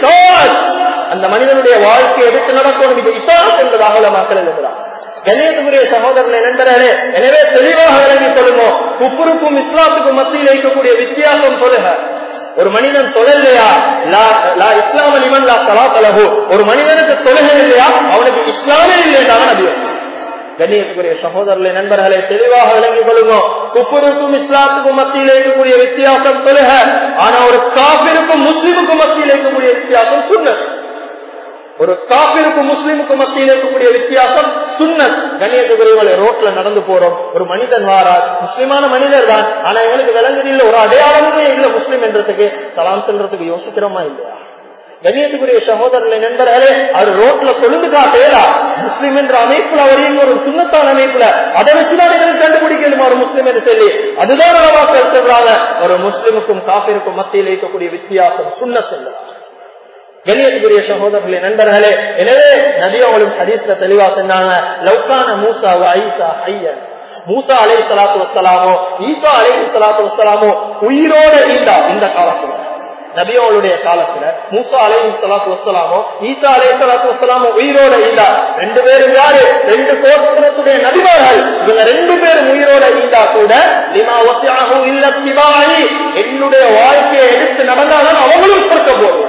Speaker 1: அந்த மனிதனுடைய வாழ்க்கையை எடுத்து நடக்கணும் இது இபாதத் என்பதாக மக்கள் எழுதுகிறார் கண்ணியத்துக்குரிய சகோதரர்களை நண்பர்களே எனவே தெளிவாக விளங்கிக் கொள்ளுமோ குப்புருக்கும் இஸ்லாத்துக்கும் மத்தியில் இருக்கக்கூடிய வித்தியாசம் சொல்லுக ஒரு மனிதன் தொழலையா இஸ்லாம நிமன் லா சலாத்தலகு ஒரு மனிதனுக்கு தொழுகை இல்லையா அவனுக்கு இஸ்லாமே இல்லைன்றாங்க நபியம் கண்ணியத்துக்குரிய சகோதரர்களை நண்பர்களை தெளிவாக விளங்கிக் கொள்ளுங்க குப்புருக்கும் இஸ்லாத்துக்கும் மத்தியில் இருக்கக்கூடிய வித்தியாசம் தொழுக ஆனா ஒரு காப்பிற்கும் முஸ்லிமுக்கும் மத்தியில் இருக்கக்கூடிய வித்தியாசம் சுண்ண ஒரு காப்பிற்கும் முஸ்லிமுக்கும் மத்தியில் இருக்கக்கூடிய வித்தியாசம் சுண்ணத் கண்ணியத்துக்குரியவங்களை ரோட்ல நடந்து போறோம் ஒரு மனிதன் வாரார் முஸ்லிமான மனிதர் தான் ஆனா எங்களுக்கு விளங்குதில்ல ஒரு அடையாளமே இல்ல முஸ்லிம் என்றதுக்கு சலாம் செல்றதுக்கு யோசிக்கிறோமா இல்லையா கண்ணியத்துக்குரிய சகோதரர்களை நண்பர்களே அவர் ரோட்ல கொழுந்து காட்டேலா முஸ்லிம் என்ற அமைப்புல அவரையும் ஒரு சுண்ணத்தான அமைப்புல அதை வச்சுதான் எங்களுக்கு கண்டுபிடிக்கணுமா ஒரு முஸ்லிம் என்று சொல்லி அதுதான் அளவாக்கள் சொல்றாங்க ஒரு முஸ்லிமுக்கும் காப்பிற்கும் மத்தியில் இருக்கக்கூடிய வித்தியாசம் சுண்ணத் என்பதா கண்ணியத்துக்குரிய சகோதரர்களே நண்பர்களே எனவே நபி அவங்களும் ஹதீஸ்ல தெளிவா சொன்னாங்க லவ்கான மூசா ஐசா ஐயன் மூசா அலை சலாத்து வசலாமோ ஈசா அலை சலாத்து வசலாமோ உயிரோட இருந்தா இந்த காலத்துல நபி அவளுடைய காலத்துல மூசா அலை சலாத்து வசலாமோ ஈசா அலை சலாத்து வசலாமோ உயிரோட இருந்தா ரெண்டு பேரும் யாரு ரெண்டு கோத்திரத்துடைய நபிமார்கள் இவங்க ரெண்டு பேரும் உயிரோட இருந்தா கூட லிமா வசியாகும் இல்ல திவாயி என்னுடைய வாழ்க்கையை எடுத்து நடந்தாலும் அவங்களும் சொர்க்க போதும்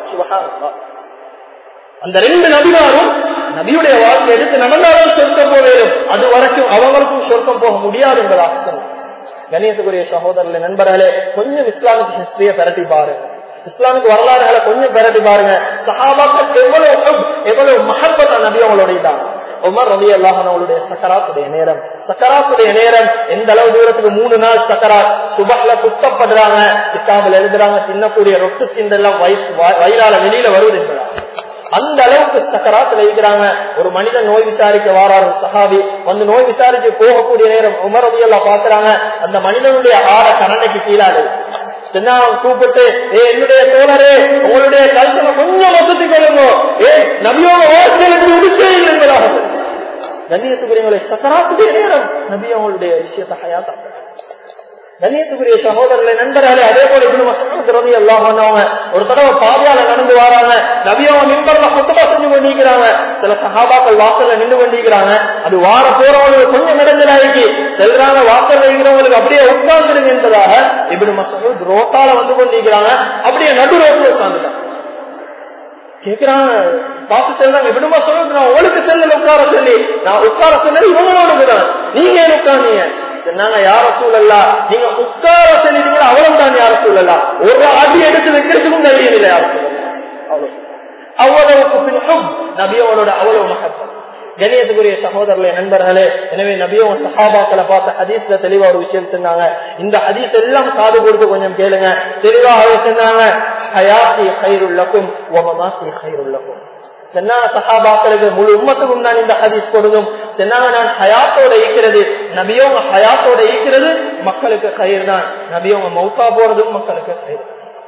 Speaker 1: அந்த ரெண்டு நபிமாரும் நபியுடைய வாழ்க்கை எடுத்து நடந்தாலும் சொர்க்கம் போவேரும் அது வரைக்கும் அவங்களுக்கும் சொர்க்கம் போக முடியாது என்பதாக கணேசகுரிய சகோதரர்களே நண்பர்களே கொஞ்சம் இஸ்லாமிக் ஹிஸ்டரிய பரட்டி பாருங்க இஸ்லாமிக் வரலாறுகளை கொஞ்சம் பரட்டி பாருங்க சஹாபாக்கள் எவ்வளவு எவ்வளவு மகப்பட்ட நபி அவங்களோட உமர் ரவி அல்லாஹனுடைய சக்கராத்துடைய நேரம் சக்கராத்துடைய நேரம் எந்த அளவு தூரத்துக்கு மூணு நாள் சக்கராத் சுபஹ்ல குத்தப்படுறாங்க கிட்டாபில் எழுதுறாங்க தின்னக்கூடிய ரொட்டு திண்டெல்லாம் வயிறால வெளியில வருவது என்பதா அந்த அளவுக்கு சக்கராத்துல இருக்கிறாங்க ஒரு மனிதன் நோய் விசாரிக்க வாராரு சஹாபி வந்து நோய் விசாரிச்சு போகக்கூடிய நேரம் உமர் ரவி எல்லாம் பாக்குறாங்க அந்த மனிதனுடைய ஆற கரணைக்கு கீழாடு கூப்பிட்டு ஏ என்னுடைய தோழரே உங்களுடைய கல்சனை கொஞ்சம் வசதி கொள்ளுங்க ஏ நபியோட வாழ்க்கையில் முடிச்சே இல்லைங்களாக கண்ணியத்துக்குரியவங்களை சக்கராத்துடைய நேரம் நபி அவங்களுடைய விஷயத்தை ஹயாத்தாங்க கண்ணியத்துக்குரிய சகோதரர்களை நண்பர்களே அதே போல இப்படி மசூத் எல்லாம் ஒரு தடவை பாதையால நடந்து வராங்க நபியவங்க மின்பர்ல குத்தமா செஞ்சு கொண்டிருக்கிறாங்க சில சகாபாக்கள் வாசல்ல நின்று கொண்டிருக்கிறாங்க அது வார போறவங்களுக்கு கொஞ்சம் நடந்தலாக்கி செல்றாங்க வாசல் வைக்கிறவங்களுக்கு அப்படியே உட்கார்ந்துருங்க என்பதாக இப்படி மசூத் ரோட்டால வந்து கொண்டிருக்கிறாங்க அப்படியே நடு ரோட்ல உட்கார்ந்துட்டாங்க கேக்குறாங்க பார்த்து செல்றாங்க எப்படிமா சொல்லுங்க நான் உங்களுக்கு செல்ல உட்கார சொல்லி நான் உட்கார சொன்னது இவங்களோட தான் நீங்க ஏன் உட்கார்ந்தீங்க சொன்னாங்க யார சூழல்லா நீங்க உட்கார சொல்லிட்டீங்க அவ்வளவு தான் யார சூழல்லா ஒரு அடி எடுத்து வைக்கிறதுக்கும் தெரியவில்லை யார சூழல்லா அவ்வளவு அவ்வளவுக்கு பின்னும் நபியோட அவ்வளவு மகத்துவம் கணியத்துக்குரிய சகோதரர்களே நண்பர்களே எனவே நபியும் சஹாபாக்களை பார்த்த ஹதீஸ்ல தெளிவா ஒரு விஷயம் சொன்னாங்க இந்த ஹதீஸ் எல்லாம் காது கொடுத்து கொஞ்சம் கேளுங்க தெளிவாக சொன்னாங்க ஹயாத்தி ஹைருள்ளக்கும் ஒமமாத்தி ஹைருள்ளக்கும் சென்னாங்க சஹாபாக்களுக்கு முழு உம்மத்துக்கும் தான் இந்த ஹதீஸ் கொடுக்கும் சென்னாங்க நான் ஹயாத்தோட ஈக்கிறது நபியோங்க ஹயாத்தோட ஈக்கிறது மக்களுக்கு கயிறு தான் நபியோங்க மௌத்தா போறதும் மக்களுக்கு கயிறு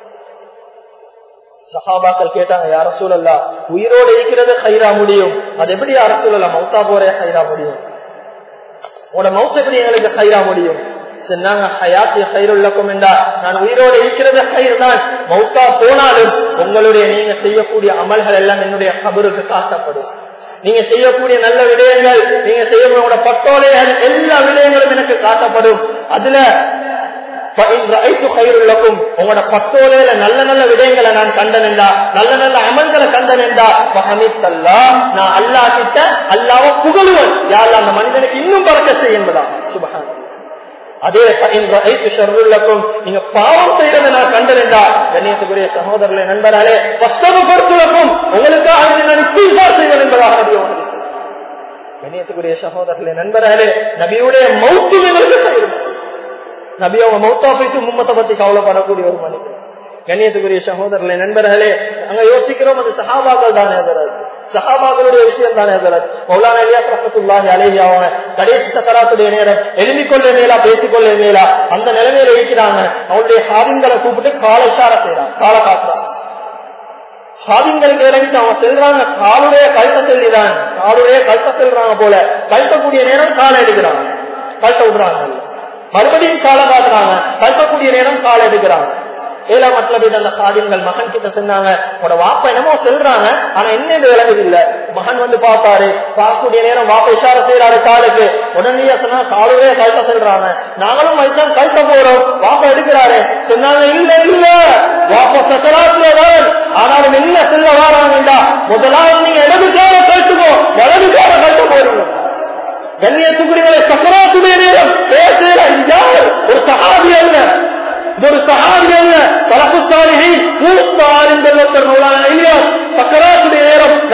Speaker 1: சஹாபாக்கள் கேட்டாங்க யார சூழல்லா உயிரோடு இருக்கிறது ஹைரா முடியும் அது எப்படி யார சூழல்லா மௌத்தா போறே ஹைரா முடியும் உன மௌத்த எப்படி எங்களுக்கு ஹைரா முடியும் சொன்னாங்க ஹயாத்தி ஹைருள்ளக்கும் என்றா நான் உயிரோடு இருக்கிறது ஹைர் தான் மௌத்தா போனாலும் உங்களுடைய நீங்க செய்யக்கூடிய அமல்கள் எல்லாம் என்னுடைய கபருக்கு காட்டப்படும் நீங்க செய்யக்கூடிய நல்ல விடயங்கள் நீங்க செய்யக்கூடிய பட்டோலைகள் எல்லா விடயங்களும் எனக்கு காட்டப்படும் அதுல உங்களோட பத்தோலையில நல்ல நல்ல விடயங்களை நான் கண்டனெண்டா நல்ல நல்ல அமல்களை கண்டனெண்டா மகமித்தல்லா நான் அல்லா கிட்ட அல்லாவ புகழுவன் யார் அந்த மனிதனுக்கு இன்னும் பறக்க செய்யும்பதா சுபகான் அதே ஷர்வுள்ளக்கும் நீங்க பாவம் செய்யறதை நான் கண்டனெண்டா கண்ணியத்துக்குரிய சகோதரர்களை நண்பராலே பஸ்தவ பொறுத்துலக்கும் உங்களுக்காக நான் இஸ்தீஃபார் செய்வேன் என்பதாக கண்ணியத்துக்குரிய சகோதரர்களை நண்பராலே நபியுடைய மௌத்து எங்களுக்கு செய்யணும் நபி அவங்க மௌத்தா போயிட்டு மும்மத்தை பத்தி கவலைப்படக்கூடிய ஒரு மனிதன் கண்ணியத்துக்குரிய சகோதரர்களே நண்பர்களே அங்க யோசிக்கிறோம் அது சஹாபாக்கள் தானே அதரது சஹாபாக்களுடைய விஷயம் தானே அதரது மௌலான இலியாஸ் ரஹமத்துல்லாஹி அலைஹி அவங்க கடைசி சக்கராத்துடைய நேரம் எழுதிக்கொள்ள மேலா பேசிக்கொள்ள மேலா அந்த நிலைமையில இருக்கிறாங்க அவங்களுடைய ஹாதிங்களை கூப்பிட்டு கால இஷார செய்யறாங்க கால காட்டுறாங்க ஹாதிங்களுக்கு இறங்கிட்டு அவங்க செல்றாங்க காலுடைய கழுத்த செல்லிதான் காலுடைய கழுத்த செல்றாங்க போல கழுத்தக்கூடிய நேரம் காலை எடுக்கிறாங்க கழுத்த விடுறாங்க மறுபடியும் காலை காட்டுறாங்க கற்கக்கூடிய நேரம் காலை எடுக்கிறாங்க ஏழாம் மற்றபடி அந்த சாதியங்கள் மகன் கிட்ட சொன்னாங்க உன்னோட வாப்பா என்னமோ செல்றாங்க ஆனா என்ன இது விளங்குது இல்ல மகன் வந்து பார்த்தாரு பார்க்கக்கூடிய நேரம் வாப்பா இஷார செய்யறாரு காலுக்கு உடனே சொன்னா காலவே கழுத்த செல்றாங்க நாங்களும் வயசான் கழுத்த போறோம் வாப்பா எடுக்கிறாரு சொன்னாங்க இல்ல இல்ல வாப்பா சக்கராத்துலதான் ஆனாலும் என்ன செல்ல வாராங்கடா முதலாவது நீங்க இடது கால கழுத்துக்கோ வலது கால கழுத்த போறீங்க கண்ணியத்துக்குரியவரை சக்கராத்துடைய நேரம் பேசுகிற யார் ஒரு சகாபி அல்ல இது ஒரு சகாபி அல்ல தலப்பு சாலிகை மூத்த ஆறுங்கள் ஒருத்தர் நூலான இல்லையா சக்கராத்துடைய நேரம்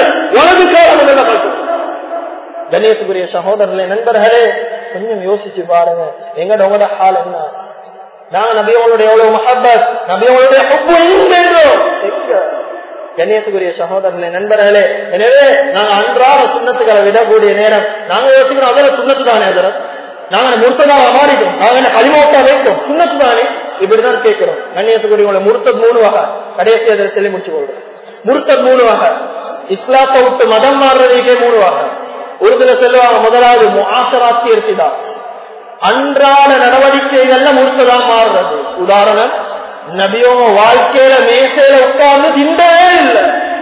Speaker 1: உனது காலம் முதல்ல பார்க்கணும் கண்ணியத்துக்குரிய சகோதரர்களே நண்பர்களே கொஞ்சம் யோசிச்சு பாருங்க எங்கட உங்களோட ஹால் என்ன நாங்க நபியோளுடைய எவ்வளவு மஹபத் நபியோளுடைய ஒப்பு எங்கென்றோம் கண்ணியத்துக்குரிய சகோதரர்களே நண்பர்களே எனவே நாங்க அன்றாட சுண்ணத்துக்களை விடக்கூடிய நேரம் நாங்க யோசிக்கிறோம் அதில் சுண்ணத்து தானே அதில் நாங்க முர்த்ததாக மாறிட்டோம் நாங்க என்ன களிமாட்டா வைத்தோம் சுண்ணத்து தானே இப்படிதான் கேட்கிறோம் கண்ணியத்துக்குரிய முருத்தத் மூணு வகை கடைசி அதில் சொல்லி முடிச்சு கொள்றோம் முருத்தத் மூணு வகை இஸ்லாத்தை விட்டு மதம் மாறுறதுக்கே மூணு வகை உருதுல செல்வாங்க முதலாவது முஆசராத்தி இருக்கிதா அன்றாட நடவடிக்கைகள்ல முறுத்ததா மாறுறது உதாரணம் நபியோங்க வாழ்க்கையில மேசையில உட்கார்ந்து தின்றவே இல்லை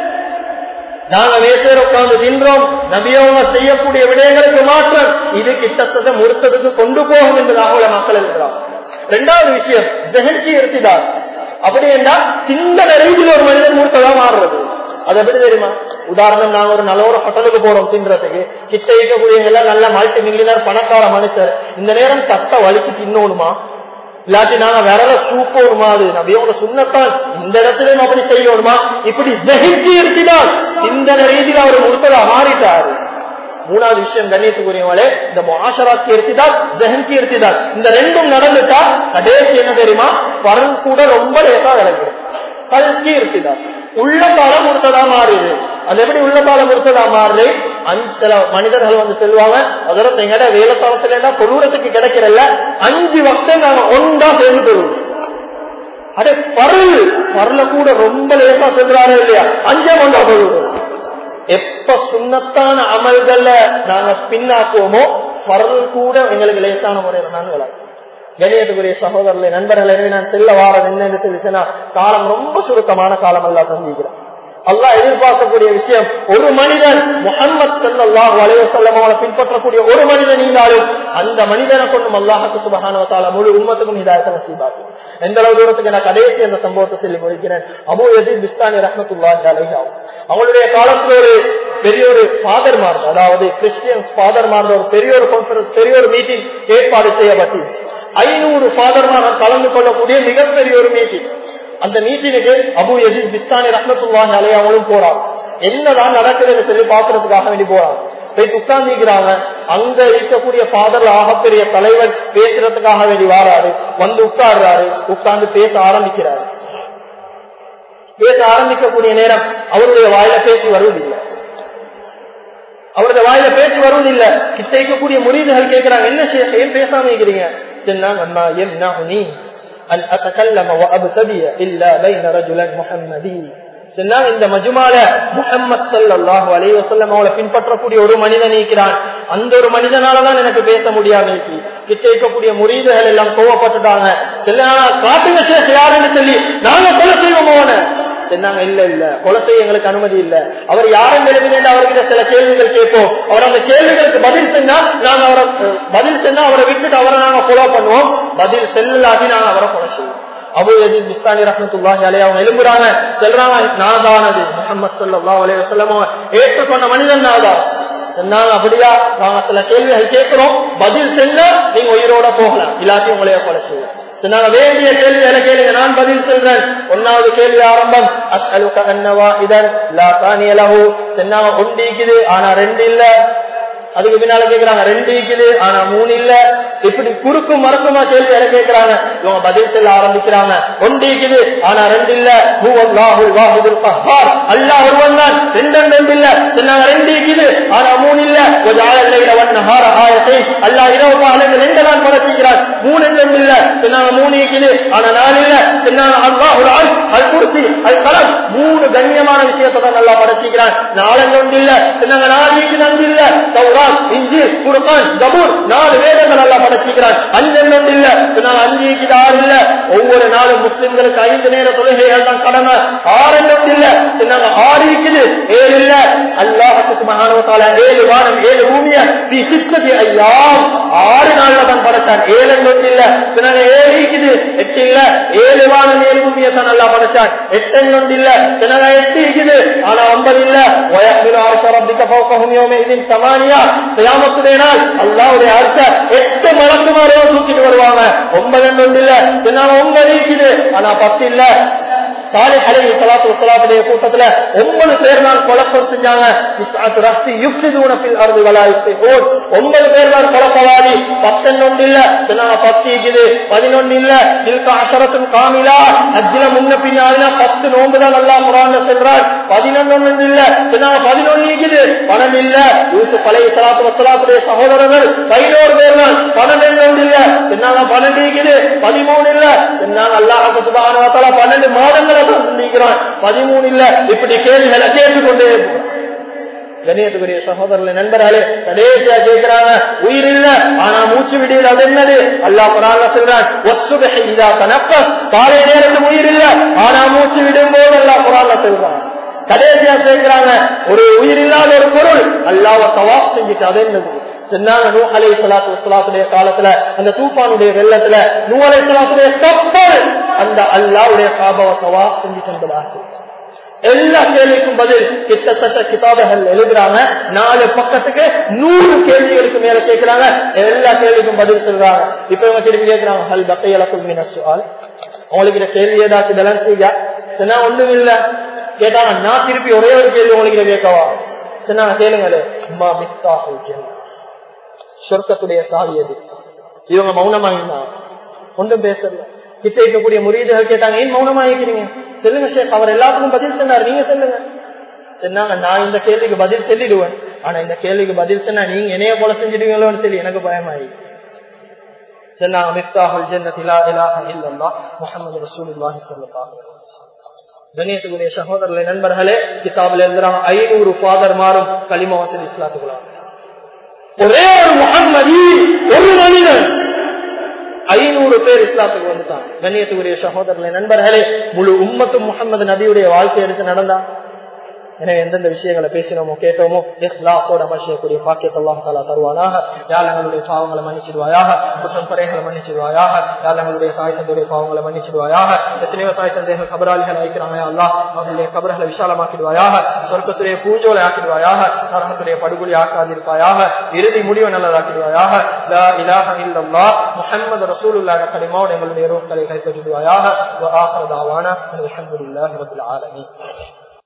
Speaker 1: நாங்க மேசையில உட்கார்ந்து தின்றோம் நபியோங்க செய்யக்கூடிய விடயங்களுக்கு மாற்றம் இது கிட்டத்தட்ட முறுத்ததுக்கு கொண்டு போகும் என்று அவங்கள மக்கள் இருக்கிறாங்க ரெண்டாவது விஷயம் ஜெகன்சி இருத்திதார் அப்படி என்றால் சின்ன ரீதியில் ஒரு மனிதன் மூர்த்ததா மாறுறது அது எப்படி தெரியுமா உதாரணம் நாங்க ஒரு நல்ல ஒரு ஹோட்டலுக்கு போறோம் தின்றதுக்கு கிட்ட இருக்கக்கூடிய எல்லாம் நல்ல மல்டி மில்லியனர் பணக்கார மனுஷர் இந்த நேரம் தட்டை வலிச்சு தின்னோணுமா இல்லாட்டி நாங்க விரல சூப்போணுமா அது நபியோட சுண்ணத்தான் இந்த இடத்துலயும் அப்படி செய்யணுமா இப்படி ஜெகிச்சு இருக்கிறார் சிந்தன ரீதியில் அவர் முழுத்ததா மாறிட்டாரு மூணாவது விஷயம் கண்ணியத்துக்குரியவங்களே இந்த மாஷராத்தி எடுத்துதான் ஜெகன்சி எடுத்துதான் இந்த ரெண்டும் நடந்துட்டா கடைசி என்ன தெரியுமா பரன் கூட ரொம்ப லேசா விளங்குது கல்கி இருக்குதான் உள்ள காலம் முறுத்ததா மாறுது அது எப்படி உள்ள காலம் முறுத்ததா மாறுது அஞ்சு சில மனிதர்கள் வந்து செல்வாங்க அதற்கு எங்கட வேலை காலத்துல தொழுறதுக்கு கிடைக்கிறல்ல அஞ்சு வருஷம் நாங்க ஒன்றா சேர்ந்து தொழுவோம் அதே பருள் பருள கூட ரொம்ப லேசா செல்றாரு இல்லையா அஞ்சே ஒன்றா தொழுவோம் எப்ப சுண்ணத்தான அமல்கள்ல நாங்க பின்னாக்குவோமோ பருள் கூட எங்களுக்கு லேசான முறையில நாங்க விளையாடுவோம் கணியத்துக்குரிய சகோதரர்களை நண்பர்கள் எனவே நான் செல்ல வாரம் என்னன்னு சொல்லிச்சுன்னா காலம் ரொம்ப சுருக்கமான காலம் அல்லா சந்திக்கிறேன் அல்லாஹ் எதிர்பார்க்கக்கூடிய விஷயம் ஒரு மனிதன் முகமது சல்லாஹ் வலைவசல்லம் அவளை பின்பற்றக்கூடிய ஒரு மனிதன் இருந்தாலும் அந்த மனிதனை கொண்டும் அல்லாஹுக்கு சுபகானவத்தால முழு உண்மத்துக்கும் இதாயத்தை நசீபாக்கும் எந்த அளவு தூரத்துக்கு நான் கடைசி அந்த சம்பவத்தை சொல்லி முடிக்கிறேன் அபு எதிர் பிஸ்தானி ரஹமத்துல்லாஹி அலைஹாவும் அவங்களுடைய காலத்துல ஒரு பெரிய ஒரு ஃபாதர் மார்க் அதாவது கிறிஸ்டியன்ஸ் ஃபாதர் மார்க் ஒரு பெரிய ஒரு கான்பரன்ஸ் பெரிய ஒரு மீட்டிங் ஏற்பாடு செய்யப்பட்டுச்சு ஐநூறு ஃபாதர்மார்கள் கலந்து கொள்ளக்கூடிய மிகப்பெரிய ஒரு மீட்டிங் அந்த மீட்டினுக்கு அபு எதிர் பிஸ்தானி ரஹமத்துல்லாஹி அலையாவளும் போறாங்க என்னதான் நடக்குதுன்னு சொல்லி பாக்குறதுக்காக வேண்டி போறாங்க போய் உட்கார்ந்துக்கிறாங்க அங்க இருக்கக்கூடிய ஃபாதர்ல ஆகப்பெரிய தலைவர் பேசுறதுக்காக வேண்டி வாராரு வந்து உட்கார்றாரு உட்கார்ந்து பேச ஆரம்பிக்கிறாரு பேச ஆரம்பிக்கக்கூடிய நேரம் அவருடைய வாயில பேசி வருவதில்லை அவரது வாயில பேச்சு வருவதில்லை கிட்ட இருக்கக்கூடிய முறிவுகள் கேட்கிறாங்க என்ன ஷேக் ஏன் பேசாம இருக்கிறீங்க சொன்னாங்க அம்மா يمنعني أن أتكلم وأبتدي إلا بين رجلا محمدي சொன்னாங்க இந்த மஜுமால முகம்மது சல்லாஹு அலைஹி வஸல்லம் அவளை பின்பற்றக்கூடிய ஒரு மனிதன் இருக்கிறான் அந்த ஒரு மனிதனாலதான் எனக்கு பேச முடியாம இருக்கு கிட்ட இருக்கக்கூடிய முறிவுகள் எல்லாம் கோவப்பட்டுட்டாங்க சில காட்டுங்க ஷேக் யாருன்னு சொல்லி நாங்க கொலை செய்வோம் அவனை சொன்னாங்க இல்ல இல்ல கொலை செய்ய எங்களுக்கு அனுமதி இல்ல அவர் யாரும் எழுதினேன் அவர்கிட்ட சில கேள்விகள் கேட்போம் அவர் அந்த கேள்விகளுக்கு பதில் செஞ்சா நாங்க அவரை பதில் செஞ்சா அவரை விட்டுட்டு அவரை நாங்க ஃபாலோ பண்ணுவோம் பதில் செல்லாதி நாங்க அவரை கொலை செய்வோம் அபு யதீத் பிஸ்தானி ரஹ்மத்துல்லாஹி அலைஹி அவங்க எழும்புறாங்க சொல்றாங்க நான் தானது முஹம்மது ஸல்லல்லாஹு அலைஹி வஸல்லம் ஏற்றுக்கொண்ட மனிதன் நான் தான் சொன்னாங்க அப்படியா நாங்க சில கேள்விகள் கேட்கிறோம் பதில் செஞ்சா நீங்க உயிரோட போகலாம் இல்லாட்டி உங்களைய கொலை செய்யலாம் சொன்னாங்க வேண்டிய கேள்விகளை கேளுங்க நான் பதில் சொல்றேன் ஒன்னாவது கேள்வி ஆரம்பம் அஸ்அலுக அன்னவா இதன் லா தானியலஹு சொன்னாங்க ஒன்று இருக்குது ஆனா ரெண்டு இல்ல அதுக்கு பின்னால கேக்குறாங்க ரெண்டு இருக்குது ஆனா மூணு இல்ல இப்படி குறுக்கும் மறக்குமா கேள்வி எதை கேட்கிறாங்க இவங்க பதில் சொல்ல ஆரம்பிக்கிறாங்க ஒன்று இருக்குது ஆனா ரெண்டு இல்ல அல்லா ஒருவன் தான் ரெண்டு ரெண்டு இல்ல சொன்னாங்க ரெண்டு இருக்குது ஆனா மூணு இல்ல ஒரு ஆயிரம் வண்ணஹார ஆயத்தை அல்லா இரவு பாலங்க ரெண்டு நாள் படைச்சிக்கிறார் மூணு ரெண்டு இல்ல சொன்னாங்க மூணு இருக்குது ஆனா நாலு இல்ல சொன்னாங்க அல்லா ஒரு ஆள் அல் குர்சி அல் கலம் மூணு கண்ணியமான விஷயத்தை தான் நல்லா படைச்சிக்கிறான் நாலஞ்சு ஒன்று இல்ல சொன்னாங்க நாலு இருக்குது அஞ்சு இல்ல தௌராத் இஞ்சி குர்பான் ஜபூர் நாலு வேதங்கள் நல்லா படைச்சிக்கிறான் அஞ்சு ஒன்று இல்ல சொன்னாங்க அஞ்சு இருக்குது ஆறு இல்ல ஒவ்வொரு நாளும் முஸ்லிம்களுக்கு ஐந்து நேர தொழுகைகள் தான் கடமை ஆறு ஒன்று இல்ல சொன்னாங்க ஆறு இருக்குது ஏழு இல்ல அல்லாஹத்துக்கு மகானவத்தால ஏழு வானம் ஏழு பூமிய தி சித்ததி ஐயாம் ஆறு நாள்ல தான் படைச்சான் ஏழு ஒன்று இல்ல சொன்னாங்க ஏழு இருக்குது எட்டு இல்ல ஏழு வானம் ஏழு பூமியை தான் நல்லா படைச்சான் எட்டு ஒன்று இல்ல சொன்னாங்க எட்டு இருக்குது ஆனா ஒன்பது இல்ல வயப்பில் அரச ரப்பிக்க போக்கவும் யோமே இதின் சமானியா கியாமத்துடைய நாள் அல்லாவுடைய அரச எட்டு மலக்குமாரோ தூக்கிட்டு வருவாங்க ஒன்பது ஒன்று இல்ல சொன்னாங்க ஒன்பது இருக்குது ஆனா பத்து இல்ல சாலை அலை சலாத்து வசலாத்துடைய கூட்டத்துல ஒன்பது பேர் தான் குழப்பம் செஞ்சாங்க இஸ்ஆத்து ரஹ்தி யுஃப்ஸிதூன ஃபில் அர்தி வலா யுஃப்ஸிஹூன் ஒன்பது பேர் தான் குழப்பவாதி பத்தொன்னு இல்ல சொன்னாங்க பத்து இருக்குது பதினொன்னு இல்ல தில்க அஷரத்தும் காமிலா அஜ்ல முன்ன பின்னாடினா பத்து நோன்பு தான் நல்லா குரான் சென்றார் பதினொன்னு இல்ல சொன்னாங்க பதினொன்னு இருக்குது பணம் இல்ல யூசுப் அலை சலாத்து வசலாத்துடைய சகோதரர்கள் பதினோரு பேர் தான் பன்னெண்டு இல்ல சொன்னாங்க பன்னெண்டு இருக்குது பதிமூணு இல்ல சொன்னாங்க அல்லாஹ் சுபான பன்னெண்டு மாதங்களை தான் சந்திக்கிறான் பதிமூணு இல்ல இப்படி கேள்விகளை கேட்டுக்கொண்டே போறான் கணியத்துக்குரிய சகோதரர்களை நண்பர்களே கடைசியா கேட்கிறாங்க உயிர் இல்ல ஆனா மூச்சு விடுதல் அது என்னது அல்லா குரான் சொல்றான் ஒசுபஹி இதா தனப்பஸ் காலை நேரத்தில் உயிர் இல்ல ஆனா மூச்சு விடும் போது அல்லா குரான் சொல்றான் கடைசியா கேட்கிறாங்க ஒரு உயிர் இல்லாத ஒரு பொருள் அல்லாவ தவாப் செஞ்சுட்டு அது என்னது சொன்னாங்க நூ அலை சலாத்து வசலாத்துடைய காலத்துல அந்த தூப்பானுடைய வெள்ளத்துல நூ அலை சலாத்துடைய கப்பல் அந்த அல்லாவுடைய காபாவை தவாப் செஞ்சுட்டு என்பதாக எல்லா கேள்விக்கும் பதில் கிட்டத்தட்ட கிதாபுகள் எழுதுறாங்க நாலு பக்கத்துக்கு நூறு கேள்விகளுக்கு மேல கேட்கிறாங்க எல்லா கேள்விக்கும் பதில் சொல்றாங்க இப்ப இவங்க திருப்பி கேட்கிறாங்க ஹல் பக்கையலக்கும் மீனசுவால் உங்களுக்கு இந்த கேள்வி ஏதாச்சும் பேலன்ஸ் செய்யா சொன்னா ஒண்ணும் இல்ல கேட்டாங்க நான் திருப்பி ஒரே ஒரு கேள்வி உங்களுக்கு கேட்கவா சொன்னாங்க கேளுங்களே அம்மா மிஸ்தா சொர்க்கத்துடைய சாவி அது இவங்க மௌனமா இருந்தாங்க ஒன்றும் பேசல கிட்ட இருக்கக்கூடிய முறியீடுகள் கேட்டாங்க ஏன் மௌனமா இருக்கிறீங்க சொல்லுங்க ஷேக் அவர் எல்லாத்துக்கும் பதில் சொன்னார் நீங்க சொல்லுங்க சொன்னாங்க நான் இந்த கேள்விக்கு பதில் சொல்லிடுவேன் ஆனா இந்த கேள்விக்கு பதில் சொன்னா நீங்க என்னைய போல செஞ்சிடுவீங்களோன்னு சொல்லி எனக்கு பயமாயி சொன்னாங்க மிஃப்தாஹுல் ஜன்னத் லா இலாஹ இல்லல்லாஹ் முஹம்மது ரசூலுல்லாஹி ஸல்லல்லாஹு அலைஹி வஸல்லம் கணியத்துக்குரிய சகோதரர்களே நண்பர்களே கிதாபில் எழுதுறாங்க ஐநூறு ஃபாதர் மாறும் களிமா வசதி இஸ்லாத்துக்குள்ள ஒரே ஒரு முகம்மதி ஒரு மனிதன் ஐநூறு பேர் இஸ்லாத்துக்கு வந்துட்டான் கண்ணியத்துக்குரிய சகோதரர்களே நண்பர்களே முழு உம்மத்தும் முகமது நபியுடைய வாழ்க்கை எடுத்து நடந்தா எனவே எந்தெந்த விஷயங்களை பேசினோமோ கேட்டோமோ இஹ்லாசோட மனுஷக்கூடிய பாக்கியத்தை அல்லாஹ் தாலா தருவானாக யார் எங்களுடைய பாவங்களை மன்னிச்சிடுவாயாக குற்றம் குறைகளை மன்னிச்சிடுவாயாக யார் எங்களுடைய தாய் தந்தையுடைய பாவங்களை மன்னிச்சிடுவாயாக எத்தனையோ தாய் தந்தைகள் கபராளிகள் வைக்கிறாங்க அல்லாஹ் அவர்களுடைய கபர்களை விசாலமாக்கிடுவாயாக சொர்க்கத்துடைய பூஜோலை ஆக்கிடுவாயாக நரகத்துடைய படுகொலி ஆக்காதிருப்பாயாக இறுதி முடிவு நல்லதாக்கிடுவாயாக லா இலாஹ இல்லல்லாஹ் முஹம்மது ரசூலுல்லாஹ் கலிமாவோட எங்களுடைய ரூஹ்களை கைப்பற்றிடுவாயாக வ ஆஹிரு தாவானா அல்ஹம்துலில்லாஹி ரப்பில் ஆலமீன்